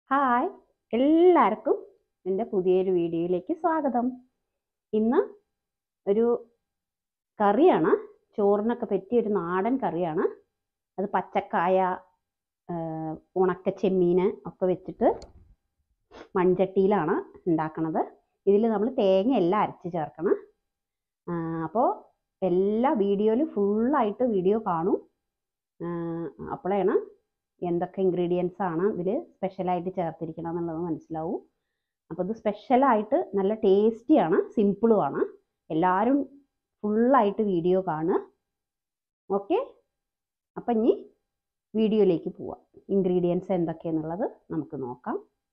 hi എല്ലാവർക്കും എൻ്റെ പുതിയൊരു വീഡിയോയിലേക്ക് സ്വാഗതം ഇന്ന് ഒരു കറിയാണ് ചോറിനൊക്കെ പറ്റിയ ഒരു നാടൻ കറിയാണ് അത് പച്ചക്കായ ആ, ഉണക്ക ചെമ്മീൻ ഒക്കെ വെച്ചിട്ട് മൺചട്ടിയിലാണ് ഉണ്ടാക്കണത് ഇതിൽ നമ്മൾ തേങ്ങ എല്ലാം അരച്ച് ചേർക്കണം അപ്പോൾ എല്ലാ വീഡിയോയിലും ഫുള്ളായിട്ട് വീഡിയോ കാണും അപ്പോഴാണ് എന്തൊക്കെ ഇൻഗ്രീഡിയൻസ് ആണ് ഇതിൽ സ്പെഷ്യലായിട്ട് ചേർത്തിരിക്കണം എന്നുള്ളത് മനസ്സിലാവും അപ്പോൾ ഇത് സ്പെഷ്യലായിട്ട് നല്ല ടേസ്റ്റിയാണ് സിമ്പിളുമാണ് എല്ലാവരും ഫുള്ളായിട്ട് വീഡിയോ കാണുക ഓക്കെ അപ്പം ഇനി വീഡിയോയിലേക്ക് പോവാം ഇൻഗ്രീഡിയൻസ് എന്തൊക്കെയാണെന്നുള്ളത് നമുക്ക് നോക്കാം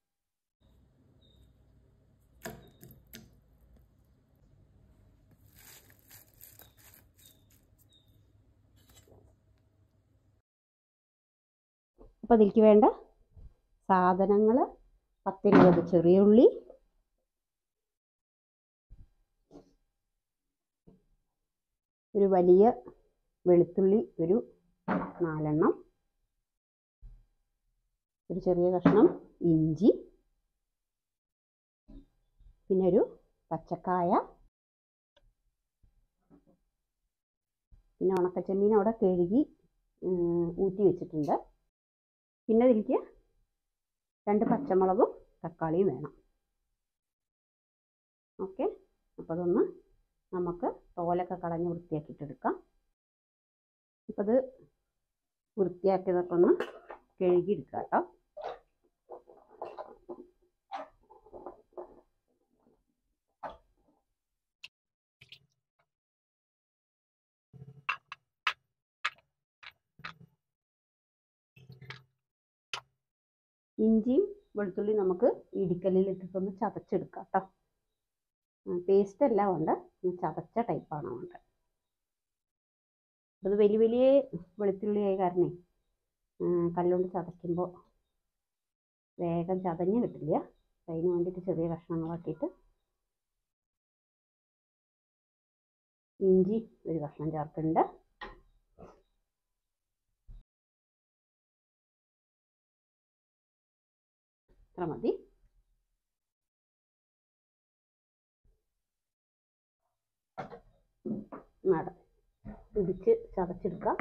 അപ്പോൾ അതിലേക്ക് വേണ്ട സാധനങ്ങൾ പത്തിരുപത് ചെറിയ ഉള്ളി ഒരു വലിയ വെളുത്തുള്ളി ഒരു നാലെണ്ണം ഒരു ചെറിയ കഷ്ണം ഇഞ്ചി പിന്നെ ഒരു പച്ചക്കായ പിന്നെ ഉണക്കച്ചെമ്മീൻ അവിടെ കഴുകി ഉം, ഊറ്റി വെച്ചിട്ടുണ്ട് പിന്നെ ഇതിലേക്ക് രണ്ട് പച്ചമുളകും തക്കാളിയും വേണം ഓക്കെ അപ്പോൾ അതൊന്ന് നമുക്ക് തോലൊക്കെ കളഞ്ഞ് വൃത്തിയാക്കിയിട്ടെടുക്കാം അപ്പോൾ അത് വൃത്തിയാക്കിയതൊക്കെ ഒന്ന് കഴുകി എടുക്കാം കേട്ടോ ഇഞ്ചിയും വെളുത്തുള്ളിയും നമുക്ക് ഇടിക്കല്ലിൽ ഇട്ടിട്ടൊന്ന് ചതച്ചെടുക്കാം കേട്ടോ പേസ്റ്റ് അല്ല വേണ്ട ഒന്ന് ചതച്ച ടൈപ്പാണ് വേണ്ടത് അത് വലിയ വലിയ വെളുത്തുള്ളി ആയ കാരണേ ഉം, കല്ലുകൊണ്ട് ചതയ്ക്കുമ്പോൾ വേഗം ചതഞ്ഞ് കിട്ടില്ല അതിന് വേണ്ടിയിട്ട് ചെറിയ കഷ്ണങ്ങളാക്കിയിട്ട് ഇഞ്ചി ഒരു കഷ്ണം ചേർക്കുന്നുണ്ട് ഇത്ര മതി നട ഇടിച്ച് ചതച്ചെടുക്കാം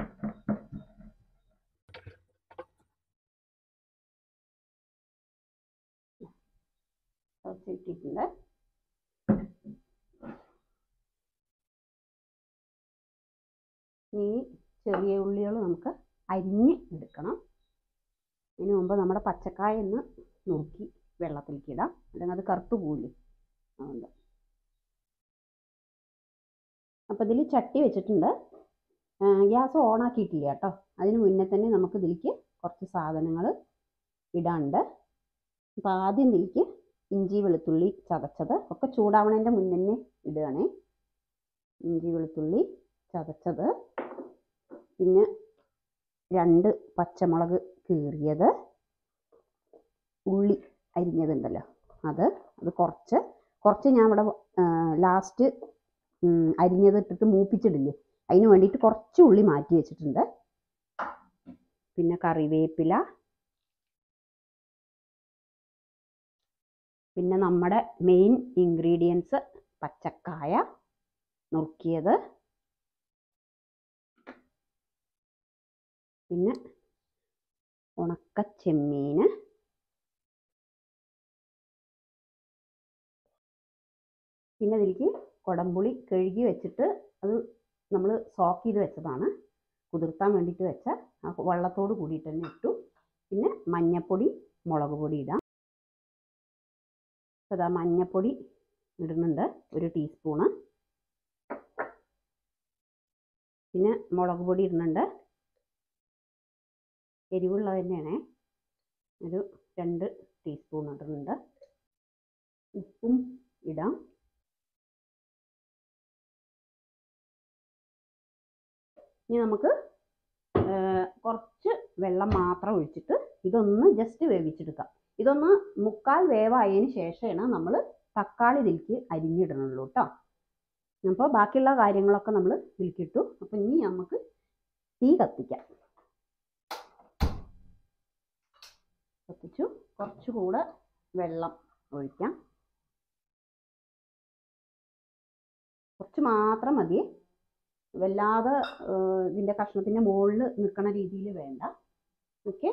ചതച്ചിട്ടിട്ടുണ്ട് ഈ ചെറിയ ഉള്ളികൾ നമുക്ക് അരിഞ്ഞ് എടുക്കണം അതിന് മുമ്പ് നമ്മുടെ പച്ചക്കായ ഒന്ന് നുറുക്കി വെള്ളത്തിലേക്ക് ഇടാം അല്ലെങ്കിൽ അത് കറുത്തു പോവില്ലേ അതുകൊണ്ട് അപ്പോൾ ഇതിൽ ചട്ടി വെച്ചിട്ടുണ്ട് ഗ്യാസ് ഓൺ ആക്കിയിട്ടില്ല കേട്ടോ അതിന് മുന്നേ തന്നെ നമുക്ക് ഇതിലേക്ക് കുറച്ച് സാധനങ്ങൾ ഇടാനുണ്ട് അപ്പോൾ ആദ്യം ഇതിലേക്ക് ഇഞ്ചി വെളുത്തുള്ളി ചതച്ചത് ഒക്കെ ചൂടാവണതിൻ്റെ മുന്നേ തന്നെ ഇടുകയാണേ ഇഞ്ചി വെളുത്തുള്ളി ചതച്ചത് പിന്നെ രണ്ട് പച്ചമുളക് കീറിയത് ഉള്ളി അരിഞ്ഞതുണ്ടല്ലോ അത് അത് കുറച്ച് കുറച്ച് ഞാൻ ഇവിടെ ലാസ്റ്റ് അരിഞ്ഞത് ഇട്ടിട്ട് മൂപ്പിച്ചിടില്ലേ അതിന് വേണ്ടിയിട്ട് കുറച്ച് ഉള്ളി മാറ്റി വെച്ചിട്ടുണ്ട് പിന്നെ കറിവേപ്പില പിന്നെ നമ്മുടെ മെയിൻ ഇൻഗ്രീഡിയൻസ് പച്ചക്കായ നുറുക്കിയത് പിന്നെ ഉണക്ക ചെമ്മീൻ പിന്നെ ഇതിലേക്ക് കുടംപുളി കഴുകി വെച്ചിട്ട് അത് നമ്മൾ സോക്ക് ചെയ്ത് വെച്ചതാണ് കുതിർത്താൻ വേണ്ടിയിട്ട് വെച്ച ആ വെള്ളത്തോട് കൂടിയിട്ട് തന്നെ ഇട്ടു പിന്നെ മഞ്ഞപ്പൊടി മുളക് പൊടി ഇടാം അപ്പോൾ അതാ മഞ്ഞപ്പൊടി ഇടുന്നുണ്ട് ഒരു ടീസ്പൂണ് പിന്നെ മുളക് പൊടി ഇടുന്നുണ്ട് എരിവുള്ളത് തന്നെയാണ് ഒരു രണ്ട് ടീസ്പൂൺ ഇടുന്നുണ്ട് ഉപ്പും ഇടാം ഇനി നമുക്ക് കുറച്ച് വെള്ളം മാത്രം ഒഴിച്ചിട്ട് ഇതൊന്ന് ജസ്റ്റ് വേവിച്ചെടുക്കാം ഇതൊന്ന് മുക്കാൽ വേവായതിന് ശേഷമാണ് നമ്മൾ തക്കാളി ഇതിലേക്ക് അരിഞ്ഞിടണുള്ളൂ കേട്ടോ അപ്പോൾ ബാക്കിയുള്ള കാര്യങ്ങളൊക്കെ നമ്മൾ ഇതിലേക്കിട്ടു അപ്പോൾ ഇനി നമുക്ക് തീ കത്തിക്കാം കത്തിച്ചു കുറച്ചുകൂടെ വെള്ളം ഒഴിക്കാം കുറച്ച് മാത്രം മതി വല്ലാതെ ഏഹ്, ഇതിൻ്റെ കഷ്ണത്തിൻ്റെ മുകളിൽ നിൽക്കണ രീതിയിൽ വേണ്ട ഓക്കെ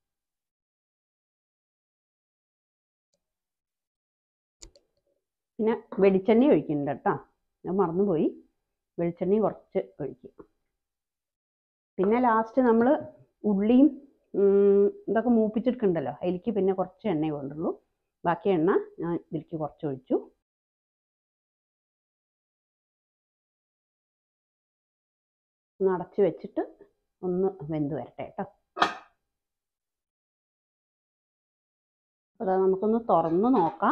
പിന്നെ വെളിച്ചെണ്ണ ഒഴിക്കുന്നുണ്ട് കേട്ടോ ഞാൻ മറന്നുപോയി വെളിച്ചെണ്ണ കുറച്ച് ഒഴിക്കും പിന്നെ ലാസ്റ്റ് നമ്മൾ ഉള്ളിയും ഉം, ഇതൊക്കെ മൂപ്പിച്ചെടുക്കണ്ടല്ലോ അതിലേക്ക് പിന്നെ കുറച്ച് എണ്ണ വേണ്ടുള്ളൂ ബാക്കി എണ്ണ ഞാൻ ഇതിലേക്ക് കുറച്ച് ഒഴിച്ചു ഒന്ന് അടച്ച് വെച്ചിട്ട് ഒന്ന് വെന്ത് വരട്ടെ കേട്ടോ അത് നമുക്കൊന്ന് തുറന്ന് നോക്കാം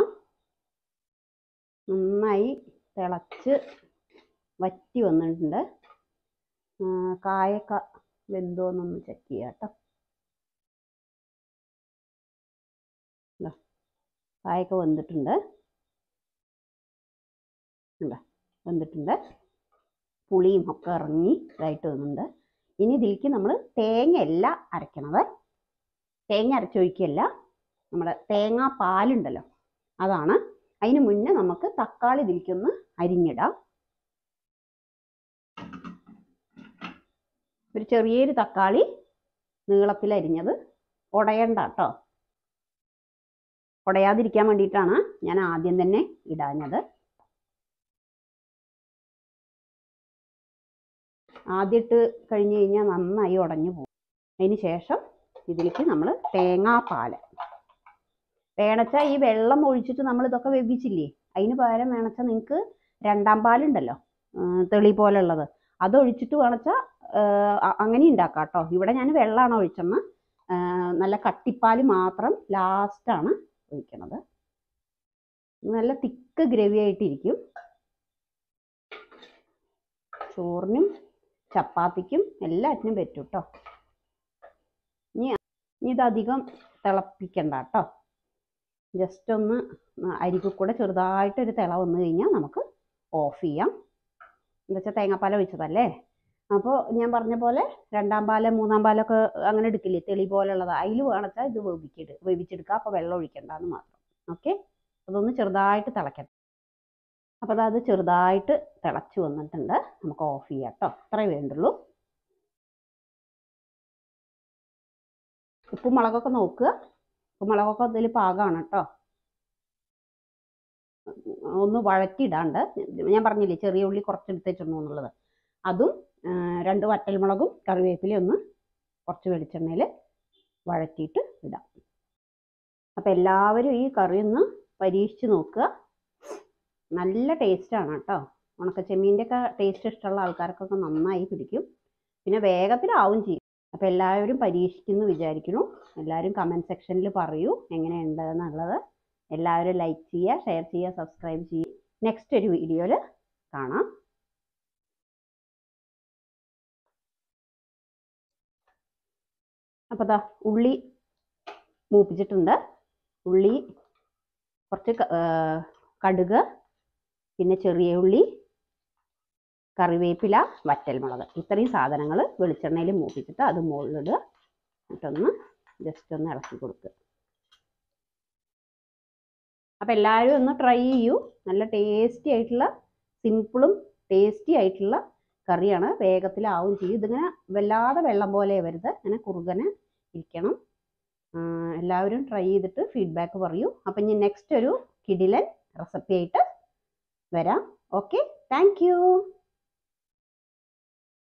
നന്നായി തിളച്ച് വറ്റി വന്നിട്ടുണ്ട് ആ, കായൊക്കെ വെന്തോന്നൊന്ന് ചെക്ക് ചെയ്യാം കേട്ടോ ദാ, കായൊക്കെ വെന്തിട്ടുണ്ട് ഉണ്ടോ വെന്തിട്ടുണ്ട് പുളിയും ഒക്കെ ഇറങ്ങി ഇതായിട്ട് വന്നിട്ടുണ്ട് ഇനി ഇതിലേക്ക് നമ്മൾ തേങ്ങയല്ല അരയ്ക്കണത് തേങ്ങ അരച്ചൊഴിക്കുകയല്ല നമ്മുടെ തേങ്ങാ പാലുണ്ടല്ലോ അതാണ് അതിന് മുന്നേ നമുക്ക് തക്കാളി ഇതിലേക്കൊന്ന് അരിഞ്ഞിടാം ഒരു ചെറിയൊരു തക്കാളി നീളത്തിൽ അരിഞ്ഞത് ഉടയണ്ട കേട്ടോ ഉടയാതിരിക്കാൻ വേണ്ടിയിട്ടാണ് ഞാൻ ആദ്യം തന്നെ ഇടാഞ്ഞത് ആദ്യം ഇട്ട് കഴിഞ്ഞ് കഴിഞ്ഞാൽ നന്നായി ഉടഞ്ഞു പോകും അതിന് ശേഷം ഇതിലേക്ക് നമ്മൾ തേങ്ങാപ്പാല് വേണച്ച ഈ വെള്ളം ഒഴിച്ചിട്ട് നമ്മൾ ഇതൊക്കെ വെവിച്ചില്ലേ അതിന് പകരം വേണച്ച നിങ്ങൾക്ക് രണ്ടാം പാലുണ്ടല്ലോ ആ, തെളി പോലുള്ളത് അത് ഒഴിച്ചിട്ട് വേണച്ചാൽ അങ്ങനെ ഉണ്ടാക്കാം കേട്ടോ ഇവിടെ ഞാൻ വെള്ളമാണ് ഒഴിച്ചെന്ന് ആ, നല്ല കട്ടിപ്പാൽ മാത്രം ലാസ്റ്റാണ് ഒഴിക്കണത് നല്ല തിക്ക് ഗ്രവി ആയിട്ടിരിക്കും ചോറിനും ചപ്പാത്തിക്കും എല്ലാറ്റിനും പറ്റും കേട്ടോ ഇനി ഇനി ഇതധികം തിളപ്പിക്കണ്ട കേട്ടോ ജസ്റ്റ് ഒന്ന് അരിക്ക് കൂടെ ചെറുതായിട്ടൊരു തിള വന്നു കഴിഞ്ഞാൽ നമുക്ക് ഓഫ് ചെയ്യാം എന്താ വെച്ചാൽ തേങ്ങാപ്പാൽ ഒഴിച്ചതല്ലേ അപ്പോൾ ഞാൻ പറഞ്ഞ പോലെ രണ്ടാം പാല് മൂന്നാം പാലൊക്കെ അങ്ങനെ എടുക്കില്ലേ തെളി പോലുള്ളത് അതിൽ വേണച്ചാൽ ഇത് വേവിക്കെടു വേവിച്ചെടുക്കുക അപ്പോൾ വെള്ളം ഒഴിക്കണ്ടെന്ന് മാത്രം ഓക്കെ അതൊന്ന് ചെറുതായിട്ട് തിളക്കട്ടെ അപ്പോൾ അത് ചെറുതായിട്ട് തിളച്ച് വന്നിട്ടുണ്ട് നമുക്ക് ഓഫ് ചെയ്യാം കേട്ടോ അത്രേ വേണ്ടുള്ളൂ ഉപ്പും മുളകൊക്കെ നോക്കുക ഉപ്പും മുളകൊക്കെ ഇതിൽ പാകമാണ് കേട്ടോ ഒന്ന് വഴറ്റിയിടാണ്ട് ഞാൻ പറഞ്ഞില്ലേ ചെറിയ ഉള്ളി കുറച്ചെടുത്ത് വെച്ചിരുന്നു എന്നുള്ളത് അതും ആ, രണ്ട് വറ്റൽമുളകും കറിവേപ്പിലയും ഒന്ന് കുറച്ച് വെളിച്ചെണ്ണയിൽ വഴറ്റിയിട്ട് ഇടാം അപ്പം എല്ലാവരും ഈ കറി ഒന്ന് പരീക്ഷിച്ച് നോക്കുക നല്ല ടേസ്റ്റാണ് കേട്ടോ ഉണക്ക ചെമ്മീൻ്റെ ഒക്കെ ടേസ്റ്റ് ഇഷ്ടമുള്ള ആൾക്കാർക്കൊക്കെ നന്നായി പിടിക്കും പിന്നെ വേഗത്തിലാവും ചെയ്യും അപ്പോൾ എല്ലാവരും പരീക്ഷിക്കുന്നു വിചാരിക്കുന്നു എല്ലാവരും കമൻറ്റ് സെക്ഷനിൽ പറയൂ എങ്ങനെയുണ്ട് എന്നുള്ളത് എല്ലാവരും ലൈക്ക് ചെയ്യുക ഷെയർ ചെയ്യുക സബ്സ്ക്രൈബ് ചെയ്യുക നെക്സ്റ്റ് ഒരു വീഡിയോയിൽ കാണാം അപ്പോൾ ദാ ഉള്ളി മൂപ്പിച്ചിട്ടുണ്ട് ഉള്ളി കുറച്ച് ക- ആ, കടുക് പിന്നെ ചെറിയ ഉള്ളി കറിവേപ്പില വറ്റൽമുളക് ഇത്രയും സാധനങ്ങൾ വെളിച്ചെണ്ണയിൽ മൂപ്പിച്ചിട്ട് അത് മുകളിലിടുക എന്നിട്ടൊന്ന് ജസ്റ്റ് ഒന്ന് ഇളക്കി കൊടുക്കുക അപ്പോൾ എല്ലാവരും ഒന്ന് ട്രൈ ചെയ്യൂ നല്ല ടേസ്റ്റി ആയിട്ടുള്ള സിമ്പിളും ടേസ്റ്റി ആയിട്ടുള്ള കറിയാണ് വേഗത്തിലാവും ചെയ്യും ഇതിങ്ങനെ വല്ലാതെ വെള്ളം പോലെ വരുത് ഇങ്ങനെ കുറുകനെ ഇരിക്കണം ആ, എല്ലാവരും ട്രൈ ചെയ്തിട്ട് ഫീഡ്ബാക്ക് പറയൂ അപ്പം ഇനി നെക്സ്റ്റ് ഒരു കിടിലൻ റെസിപ്പി ആയിട്ട് വരാം ഓക്കെ താങ്ക് യു